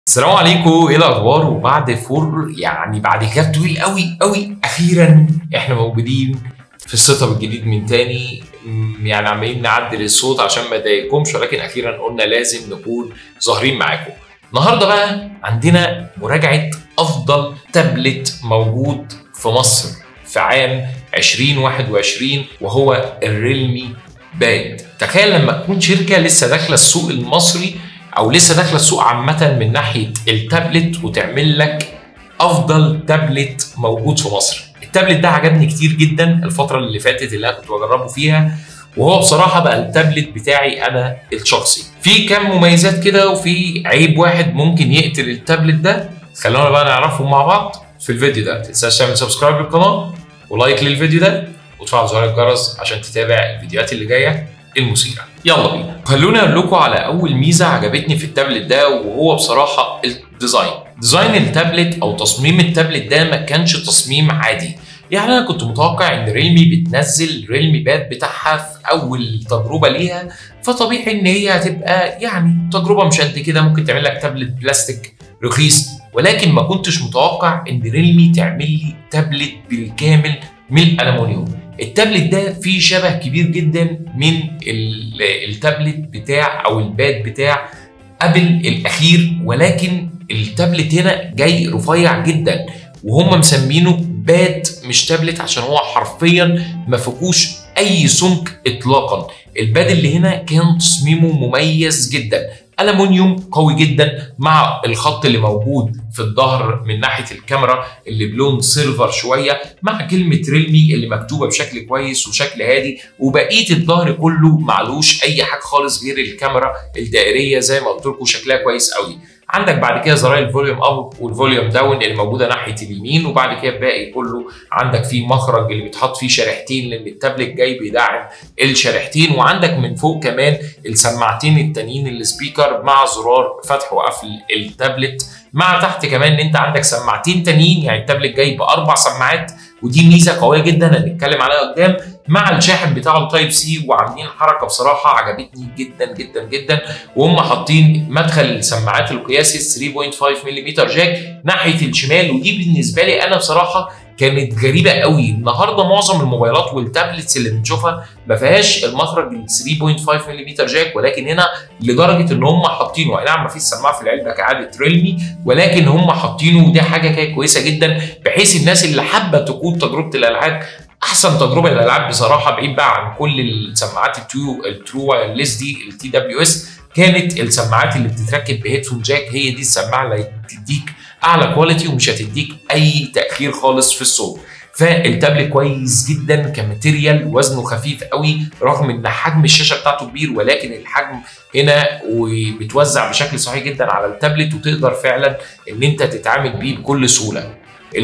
السلام عليكم ايه الاخبار وبعد فور يعني بعد كتاب طويل قوي قوي اخيرا احنا موجودين في السيت اب الجديد من تاني م، يعني عمالين نعدل الصوت عشان ما اضايقكمش ولكن اخيرا قلنا لازم نكون ظاهرين معاكم النهارده بقى عندنا مراجعه افضل تابلت موجود في مصر في عام 2021 وهو الريلمي باد تخيل لما تكون شركه لسه داخله السوق المصري او لسه داخله السوق عامه من ناحيه التابلت وتعمل لك افضل تابلت موجود في مصر التابلت ده عجبني كتير جدا الفتره اللي فاتت اللي انا كنت بجربه فيها وهو بصراحه بقى التابلت بتاعي انا الشخصي في كام مميزات كده وفي عيب واحد ممكن يقتل التابلت ده خلونا بقى نعرفهم مع بعض في الفيديو ده متنساش تعمل سبسكرايب للقناه ولايك للفيديو ده وتفعل زر الجرس عشان تتابع الفيديوهات اللي جايه المثيره يلا بينا خلوني اقول لكم على اول ميزه عجبتني في التابلت ده وهو بصراحه الديزاين ديزاين التابلت او تصميم التابلت ده ما كانش تصميم عادي يعني انا كنت متوقع ان ريلمي بتنزل ريلمي باد بتاعها في اول تجربه ليها فطبيعي ان هي هتبقى يعني تجربه مش قد كده ممكن تعمل لك تابلت بلاستيك رخيص ولكن ما كنتش متوقع ان ريلمي تعمل لي تابلت بالكامل من الالومنيوم التابلت ده فيه شبه كبير جدا من ال- التابلت بتاع او الباد بتاع ابل الاخير ولكن التابلت هنا جاي رفيع جدا وهم مسمينه باد مش تابلت عشان هو حرفيا ما فيهوش اي سمك اطلاقا الباد اللي هنا كان تصميمه مميز جدا ألمونيوم قوي جدا مع الخط اللي موجود في الظهر من ناحيه الكاميرا اللي بلون سيلفر شويه مع كلمه ريلمي اللي مكتوبه بشكل كويس وشكل هادي وبقيه الظهر كله معلوش اي حاجه خالص غير الكاميرا الدائريه زي ما قلت لكم شكلها كويس قوي عندك بعد كده زراير الفوليوم اب والفوليوم داون اللي موجوده ناحيه اليمين وبعد كده الباقي كله عندك فيه مخرج اللي بيتحط فيه شريحتين لان التابلت جاي بيدعم الشريحتين وعندك من فوق كمان السماعتين التانيين السبيكر مع زرار فتح وقفل التابلت مع تحت كمان ان انت عندك سماعتين تانيين يعني التابلت جاي باربع سماعات ودي ميزه قويه جدا هنتكلم عليها قدام مع الشاحن بتاعه التايب سي وعاملين حركه بصراحه عجبتني جدا جدا جدا وهم حاطين مدخل السماعات القياسي 3.5 ملم جاك ناحيه الشمال ودي بالنسبه لي انا بصراحه كانت غريبه قوي النهارده معظم الموبايلات والتابلتس اللي بنشوفها ما فيهاش المخرج ال 3.5 ملم جاك ولكن هنا لدرجه ان هم حاطينه اي نعم ما فيش سماعه في العلبه كعاده ريلمي ولكن هم حاطينه ودي حاجه كانت كويسه جدا بحيث الناس اللي حابه تقود تجربه الالعاب احسن تجربه للالعاب بصراحه بعيد بقى عن كل السماعات الترو الترو وايرلس دي التي دبليو اس كانت السماعات اللي بتتركب بهيدفون جاك هي دي السماعه اللي هتديك اعلى كواليتي ومش هتديك اي تاخير خالص في الصوت فالتابلت كويس جدا كماتيريال وزنه خفيف قوي رغم ان حجم الشاشه بتاعته كبير ولكن الحجم هنا وبتوزع بشكل صحيح جدا على التابلت وتقدر فعلا ان انت تتعامل بيه بكل سهوله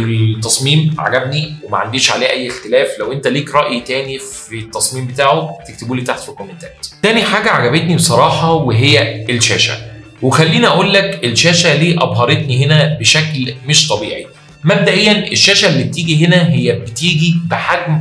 التصميم عجبني وما عنديش عليه اي اختلاف لو انت ليك راي تاني في التصميم بتاعه تكتبوا لي تحت في الكومنتات تاني حاجه عجبتني بصراحه وهي الشاشه وخليني اقول لك الشاشه ليه ابهرتني هنا بشكل مش طبيعي مبدئيا الشاشه اللي بتيجي هنا هي بتيجي بحجم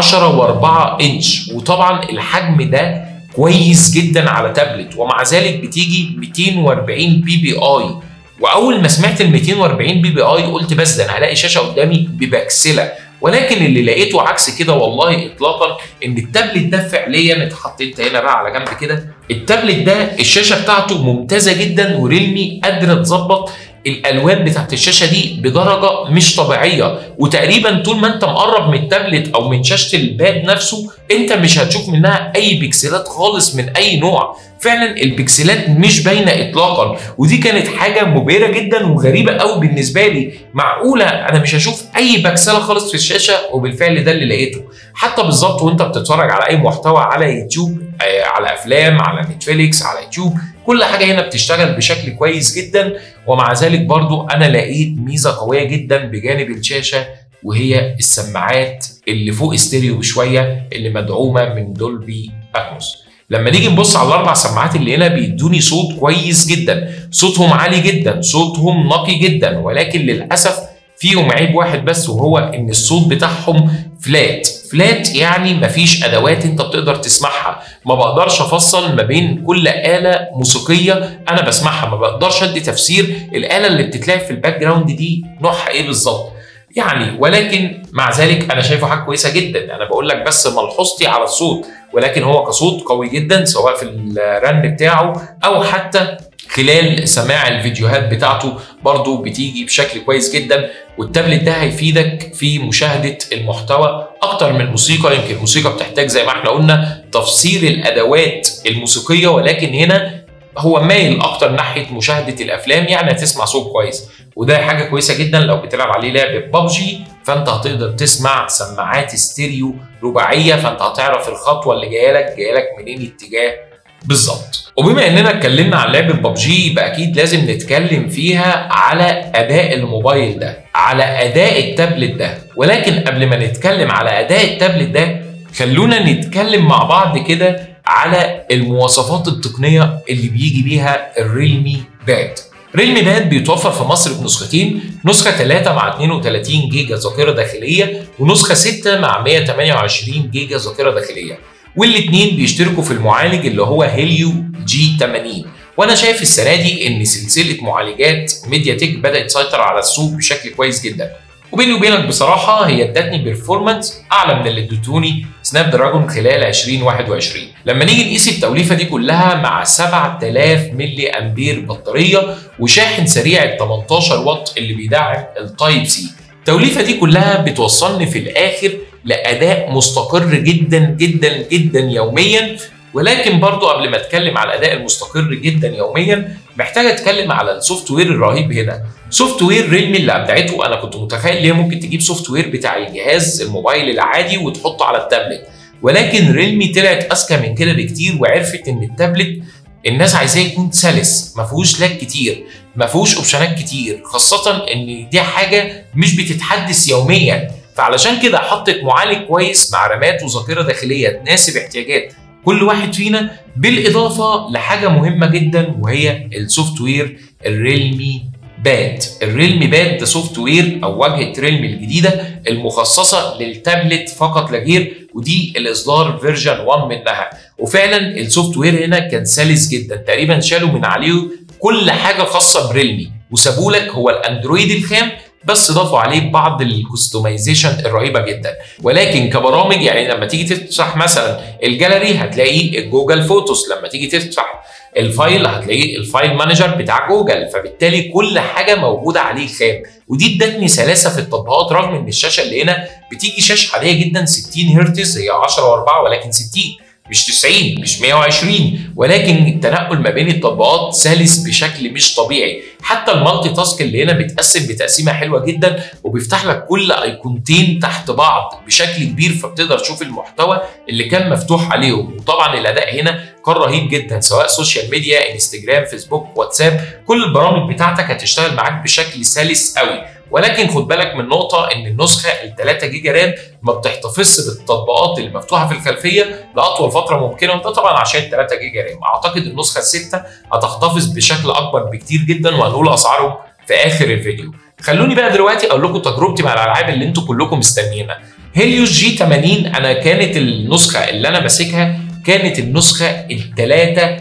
10 و4 انش وطبعا الحجم ده كويس جدا على تابلت ومع ذلك بتيجي 240 بي بي اي واول ما سمعت ال 240 بي بي اي قلت بس ده انا هلاقي شاشه قدامي ببكسله ولكن اللي لقيته عكس كده والله اطلاقا ان التابلت ده فعليا اتحط انت هنا بقى على جنب كده التابلت ده الشاشه بتاعته ممتازه جدا وريلمي قادره تظبط الالوان بتاعت الشاشه دي بدرجه مش طبيعيه وتقريبا طول ما انت مقرب من التابلت او من شاشه الباد نفسه انت مش هتشوف منها اي بيكسلات خالص من اي نوع فعلا البكسلات مش باينه اطلاقا ودي كانت حاجه مبهره جدا وغريبه قوي بالنسبه لي معقوله انا مش هشوف اي بكسله خالص في الشاشه وبالفعل ده اللي لقيته حتى بالظبط وانت بتتفرج على اي محتوى على يوتيوب آه، على افلام على نتفليكس على يوتيوب كل حاجه هنا بتشتغل بشكل كويس جدا ومع ذلك برضو انا لقيت ميزه قويه جدا بجانب الشاشه وهي السماعات اللي فوق استيريو بشويه اللي مدعومه من دولبي اتموس لما نيجي نبص على الاربع سماعات اللي هنا بيدوني صوت كويس جدا صوتهم عالي جدا صوتهم نقي جدا ولكن للاسف فيهم عيب واحد بس وهو ان الصوت بتاعهم فلات فلات يعني مفيش ادوات انت بتقدر تسمعها ما بقدرش افصل ما بين كل اله موسيقيه انا بسمعها ما بقدرش ادي تفسير الاله اللي بتتلعب في الباك جراوند دي نوعها ايه بالظبط يعني ولكن مع ذلك انا شايفه حاجه كويسه جدا انا بقول لك بس ملحوظتي على الصوت ولكن هو كصوت قوي جدا سواء في الرن بتاعه او حتى خلال سماع الفيديوهات بتاعته برضو بتيجي بشكل كويس جدا والتابلت ده هيفيدك في مشاهدة المحتوى أكتر من الموسيقى يمكن الموسيقى بتحتاج زي ما احنا قلنا تفسير الأدوات الموسيقية ولكن هنا هو مايل اكتر ناحيه مشاهده الافلام يعني هتسمع صوت كويس وده حاجه كويسه جدا لو بتلعب عليه لعبه ببجي فانت هتقدر تسمع سماعات ستيريو رباعيه فانت هتعرف الخطوه اللي جايه لك جايه لك منين اتجاه بالظبط وبما اننا اتكلمنا عن لعبه ببجي يبقى اكيد لازم نتكلم فيها على اداء الموبايل ده على اداء التابلت ده ولكن قبل ما نتكلم على اداء التابلت ده خلونا نتكلم مع بعض كده على المواصفات التقنيه اللي بيجي بيها الريلمي باد ريلمي باد بيتوفر في مصر بنسختين نسخة 3 مع 32 جيجا ذاكرة داخلية ونسخة 6 مع 128 جيجا ذاكرة داخلية والاثنين بيشتركوا في المعالج اللي هو هيليو جي 80 وانا شايف السنه دي ان سلسله معالجات ميديا تك بدات تسيطر على السوق بشكل كويس جدا وبيني وبينك بصراحه هي ادتني بيرفورمانس اعلى من اللي ادتوني سناب دراجون خلال 2021 لما نيجي نقيس التوليفه دي كلها مع 7000 ملي امبير بطاريه وشاحن سريع ال 18 واط اللي بيدعم التايب سي التوليفه دي كلها بتوصلني في الاخر لاداء مستقر جدا جدا جدا يوميا ولكن برضو قبل ما اتكلم على الاداء المستقر جدا يوميا محتاج اتكلم على السوفت وير الرهيب هنا سوفت وير ريلمي اللي ابدعته انا كنت متخيل ان هي ممكن تجيب سوفت وير بتاع الجهاز الموبايل العادي وتحطه على التابلت ولكن ريلمي طلعت اذكى من كده بكتير وعرفت ان التابلت الناس عايزاه يكون سلس ما فيهوش لاج كتير ما فيهوش اوبشنات كتير خاصه ان دي حاجه مش بتتحدث يوميا فعلشان كده حطت معالج كويس مع رامات وذاكره داخليه تناسب احتياجات كل واحد فينا بالاضافه لحاجه مهمه جدا وهي السوفت وير الريلمي باد الريلمي باد ده سوفت وير او واجهه ريلمي الجديده المخصصه للتابلت فقط لا غير ودي الاصدار فيرجن 1 منها وفعلا السوفت وير هنا كان سلس جدا تقريبا شالوا من عليه كل حاجه خاصه بريلمي وسابوا لك هو الاندرويد الخام بس ضافوا عليه بعض الكستمايزيشن الرهيبه جدا ولكن كبرامج يعني لما تيجي تفتح مثلا الجاليري هتلاقي الجوجل فوتوس لما تيجي تفتح الفايل هتلاقيه الفايل مانجر بتاع جوجل فبالتالي كل حاجه موجوده عليه خام ودي ادتني سلاسه في التطبيقات رغم ان الشاشه اللي هنا بتيجي شاشه عاديه جدا 60 هرتز هي 10 و4 ولكن 60 مش 90 مش 120 ولكن التنقل ما بين التطبيقات سلس بشكل مش طبيعي حتى المالتي تاسك اللي هنا بيتقسم بتقسيمه حلوه جدا وبيفتح لك كل ايقونتين تحت بعض بشكل كبير فبتقدر تشوف المحتوى اللي كان مفتوح عليهم وطبعا الاداء هنا كان رهيب جدا سواء سوشيال ميديا انستجرام فيسبوك واتساب كل البرامج بتاعتك هتشتغل معاك بشكل سلس قوي ولكن خد بالك من نقطة إن النسخة ال 3 جيجا رام ما بتحتفظش بالتطبيقات اللي مفتوحة في الخلفية لأطول فترة ممكنة وده طبعا عشان 3 جيجا رام، أعتقد النسخة الستة هتحتفظ بشكل أكبر بكتير جدا وهنقول أسعارهم في آخر الفيديو. خلوني بقى دلوقتي أقول لكم تجربتي مع الألعاب اللي أنتوا كلكم مستنيينها. هيليوس جي 80 أنا كانت النسخة اللي أنا ماسكها كانت النسخة ال 3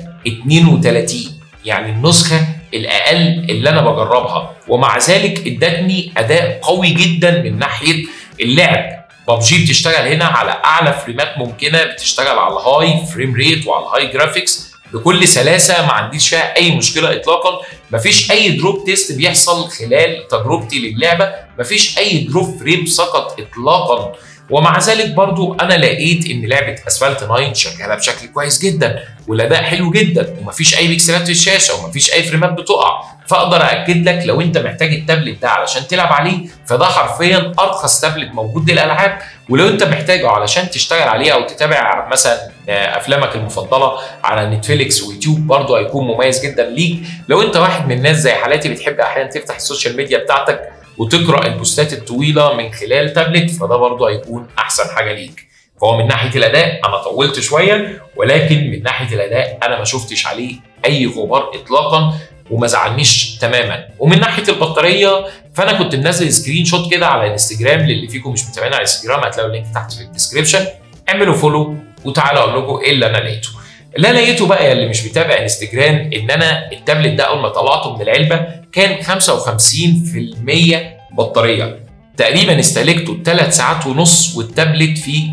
32 يعني النسخة الاقل اللي انا بجربها ومع ذلك ادتني اداء قوي جدا من ناحيه اللعب ببجي بتشتغل هنا على اعلى فريمات ممكنه بتشتغل على الهاي فريم ريت وعلى الهاي جرافيكس بكل سلاسه ما عنديش فيها اي مشكله اطلاقا مفيش اي دروب تيست بيحصل خلال تجربتي للعبه مفيش اي دروب فريم سقط اطلاقا ومع ذلك برضو انا لقيت ان لعبه اسفلت 9 شغاله بشكل كويس جدا والاداء حلو جدا ومفيش اي بيكسلات في الشاشه ومفيش اي فريمات بتقع فاقدر اكد لك لو انت محتاج التابلت ده علشان تلعب عليه فده حرفيا ارخص تابلت موجود للالعاب ولو انت محتاجه علشان تشتغل عليه او تتابع مثلا افلامك المفضله على نتفليكس ويوتيوب برضه هيكون مميز جدا ليك لو انت واحد من الناس زي حالاتي بتحب احيانا تفتح السوشيال ميديا بتاعتك وتقرا البوستات الطويله من خلال تابلت فده برضه هيكون احسن حاجه ليك فهو من ناحيه الاداء انا طولت شويه ولكن من ناحيه الاداء انا ما شفتش عليه اي غبار اطلاقا وما زعلنيش تماما ومن ناحيه البطاريه فانا كنت منزل سكرين شوت كده على انستجرام للي فيكم مش متابعين على انستجرام هتلاقوا اللينك تحت في الديسكربشن اعملوا فولو وتعالوا اقول لكم ايه اللي انا لقيته اللي انا لقيته بقى يا اللي مش متابع انستجرام ان انا التابلت ده اول ما طلعته من العلبه كان 55% بطاريه تقريبا استهلكته 3 ساعات ونص والتابلت فيه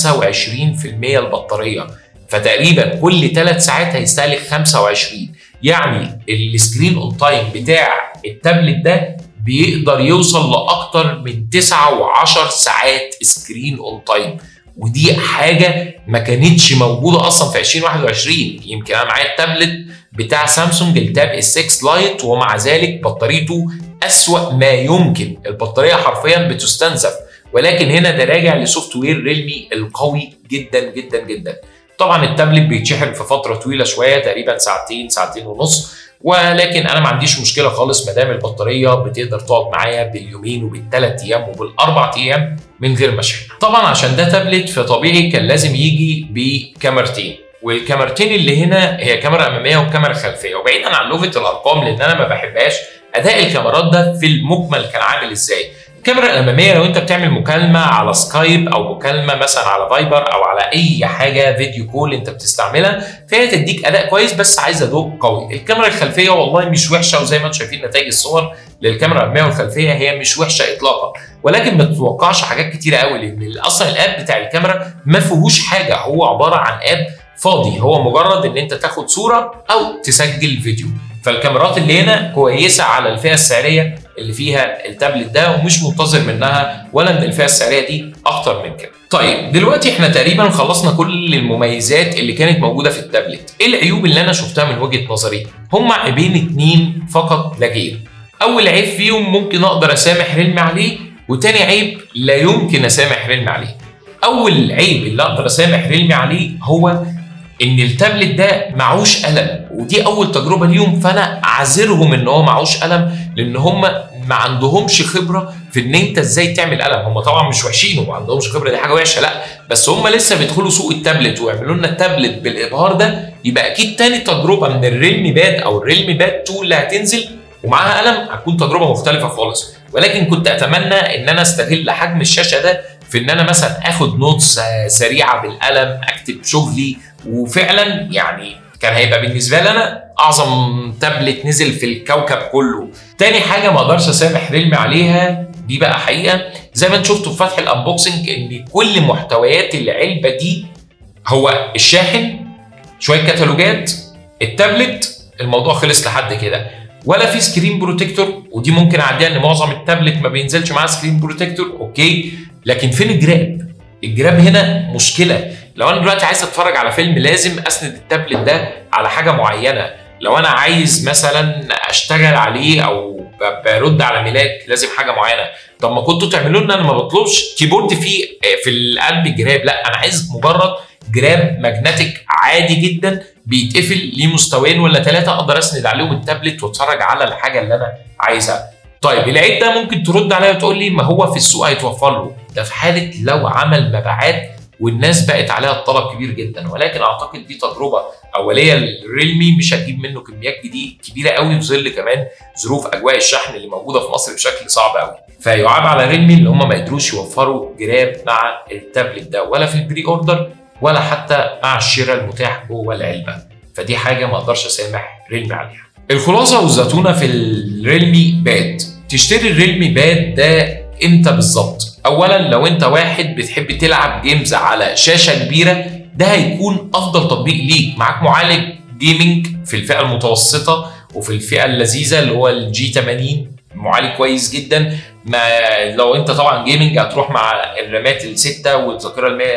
25% البطاريه فتقريبا كل 3 ساعات هيستهلك 25 يعني السكرين اون تايم بتاع التابلت ده بيقدر يوصل لاكتر من 9 و10 ساعات سكرين اون تايم ودي حاجه ما كانتش موجوده اصلا في 2021 يمكن انا معايا التابلت بتاع سامسونج التاب اس 6 لايت ومع ذلك بطاريته اسوا ما يمكن البطاريه حرفيا بتستنزف ولكن هنا ده راجع لسوفت وير ريلمي القوي جدا جدا جدا طبعا التابلت بيتشحن في فتره طويله شويه تقريبا ساعتين ساعتين ونص ولكن انا ما عنديش مشكله خالص ما دام البطاريه بتقدر تقعد معايا باليومين وبالثلاث ايام وبالاربع ايام من غير ما اشحن طبعا عشان ده تابلت فطبيعي كان لازم يجي بكاميرتين والكاميرتين اللي هنا هي كاميرا اماميه وكاميرا خلفيه وبعيدا عن لغه الارقام لان انا ما بحبهاش اداء الكاميرات ده في المجمل كان عامل ازاي الكاميرا الاماميه لو انت بتعمل مكالمه على سكايب او مكالمه مثلا على فايبر او على اي حاجه فيديو كول انت بتستعملها فهي تديك اداء كويس بس عايزه ضوء قوي الكاميرا الخلفيه والله مش وحشه وزي ما انتم شايفين نتائج الصور للكاميرا الاماميه والخلفيه هي مش وحشه اطلاقا ولكن ما تتوقعش حاجات كتيره قوي لان اصلا الاب بتاع الكاميرا ما فيهوش حاجه هو عباره عن اب فاضي هو مجرد ان انت تاخد صوره او تسجل فيديو فالكاميرات اللي هنا كويسه على الفئه السعريه اللي فيها التابلت ده ومش منتظر منها ولا من الفئه السعريه دي اكتر من كده. طيب دلوقتي احنا تقريبا خلصنا كل المميزات اللي كانت موجوده في التابلت، ايه العيوب اللي انا شفتها من وجهه نظري؟ هم عيبين اتنين فقط لا غير. اول عيب فيهم ممكن اقدر اسامح ريلمي عليه وتاني عيب لا يمكن اسامح ريلمي عليه. اول عيب اللي اقدر اسامح ريلمي عليه هو ان التابلت ده معوش قلم ودي اول تجربه ليهم فانا اعذرهم ان هو معوش قلم لان هم ما عندهمش خبره في ان انت ازاي تعمل قلم هم طبعا مش وحشين وما عندهمش خبره دي حاجه وحشه لا بس هم لسه بيدخلوا سوق التابلت ويعملوا لنا التابلت بالابهار ده يبقى اكيد تاني تجربه من الريلمي باد او الريلمي باد 2 اللي هتنزل ومعاها قلم هتكون تجربه مختلفه خالص ولكن كنت اتمنى ان انا استغل حجم الشاشه ده في ان انا مثلا اخد نوتس سريعه بالقلم اكتب شغلي وفعلا يعني كان هيبقى بالنسبه لي انا اعظم تابلت نزل في الكوكب كله تاني حاجه ما اقدرش اسامح ريلمي عليها دي بقى حقيقه زي ما انت شفتوا في فتح الانبوكسنج ان كل محتويات العلبه دي هو الشاحن شويه كتالوجات التابلت الموضوع خلص لحد كده ولا في سكرين بروتكتور ودي ممكن اعديها ان معظم التابلت ما بينزلش معاه سكرين بروتكتور اوكي لكن فين الجراب الجراب هنا مشكله لو انا دلوقتي عايز اتفرج على فيلم لازم اسند التابلت ده على حاجه معينه لو انا عايز مثلا اشتغل عليه او برد على ملاك لازم حاجه معينه طب ما كنتوا تعملوا لنا انا ما بطلبش كيبورد فيه في القلب جراب لا انا عايز مجرد جراب ماجنتيك عادي جدا بيتقفل ليه مستويين ولا ثلاثه اقدر اسند عليهم التابلت واتفرج على الحاجه اللي انا عايزها طيب العيب ده ممكن ترد عليا وتقول لي ما هو في السوق هيتوفر له ده في حاله لو عمل مبيعات والناس بقت عليها الطلب كبير جدا ولكن اعتقد دي تجربه اوليه للريلمي مش هتجيب منه كميات جديد كبيره قوي في ظل كمان ظروف اجواء الشحن اللي موجوده في مصر بشكل صعب قوي فيعاب على ريلمي ان هم ما قدروش يوفروا جراب مع التابلت ده ولا في البري اوردر ولا حتى مع الشراء المتاح جوه العلبه فدي حاجه ما اقدرش اسامح ريلمي عليها الخلاصه والزتونه في الريلمي باد تشتري الريلمي باد ده امتى بالظبط اولا لو انت واحد بتحب تلعب جيمز على شاشه كبيره ده هيكون افضل تطبيق ليك معاك معالج جيمنج في الفئه المتوسطه وفي الفئه اللذيذه اللي هو الجي 80 معالج كويس جدا ما لو انت طبعا جيمنج هتروح مع الرامات الستة والذاكره ال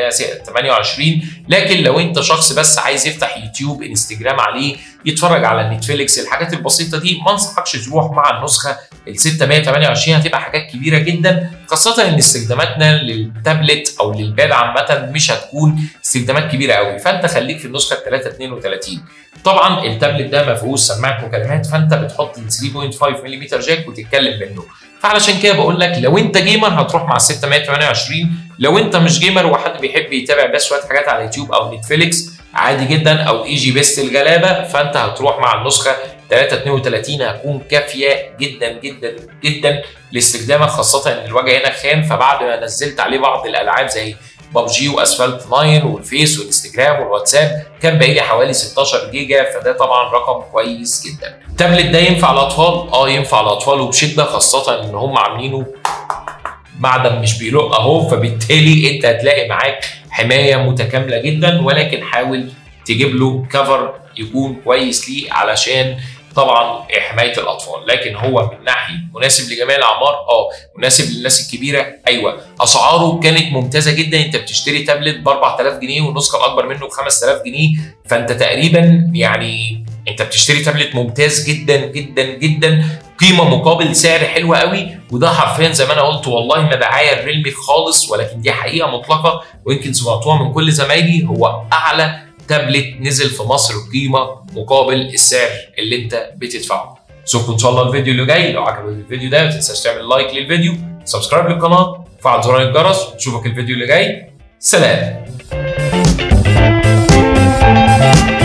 128 لكن لو انت شخص بس عايز يفتح يوتيوب انستجرام عليه يتفرج على نتفليكس الحاجات البسيطه دي ما انصحكش تروح مع النسخه ال 628 هتبقى حاجات كبيره جدا خاصه ان استخداماتنا للتابلت او للباد عامه مش هتكون استخدامات كبيره قوي فانت خليك في النسخه ال 332 طبعا التابلت ده ما فيهوش سماعه مكالمات فانت بتحط ال 3.5 ملم جاك وتتكلم منه فعلشان كده بقول لك لو انت جيمر هتروح مع ال 628 لو انت مش جيمر وحد بيحب يتابع بس شويه حاجات على يوتيوب او نتفليكس عادي جدا او اي جي بيست الجلابه فانت هتروح مع النسخه 332 هتكون كافيه جدا جدا جدا لاستخدامك خاصه ان الوجه هنا خام فبعد ما نزلت عليه بعض الالعاب زي ببجي واسفلت 9 والفيس والانستجرام والواتساب كان باقي لي حوالي 16 جيجا فده طبعا رقم كويس جدا. التابلت ده ينفع الاطفال؟ اه ينفع الاطفال وبشده خاصه ان هم عاملينه معدن مش بيلق اهو فبالتالي انت هتلاقي معاك حمايه متكامله جدا ولكن حاول تجيب له كفر يكون كويس ليه علشان طبعا حمايه الاطفال لكن هو من ناحيه مناسب لجميع الاعمار اه مناسب للناس الكبيره ايوه اسعاره كانت ممتازه جدا انت بتشتري تابلت ب 4000 جنيه والنسخه الاكبر منه ب 5000 جنيه فانت تقريبا يعني انت بتشتري تابلت ممتاز جدا جدا جدا قيمه مقابل سعر حلو قوي وده حرفيا زي ما انا قلت والله ما دعايه الريلمي خالص ولكن دي حقيقه مطلقه ويمكن سمعتوها من كل زمايلي هو اعلى تابلت نزل في مصر قيمه مقابل السعر اللي انت بتدفعه اشوفكم ان شاء الله الفيديو اللي جاي لو عجبك الفيديو ده ما تنساش تعمل لايك للفيديو سبسكرايب للقناه وفعل زرار الجرس نشوفك الفيديو اللي جاي سلام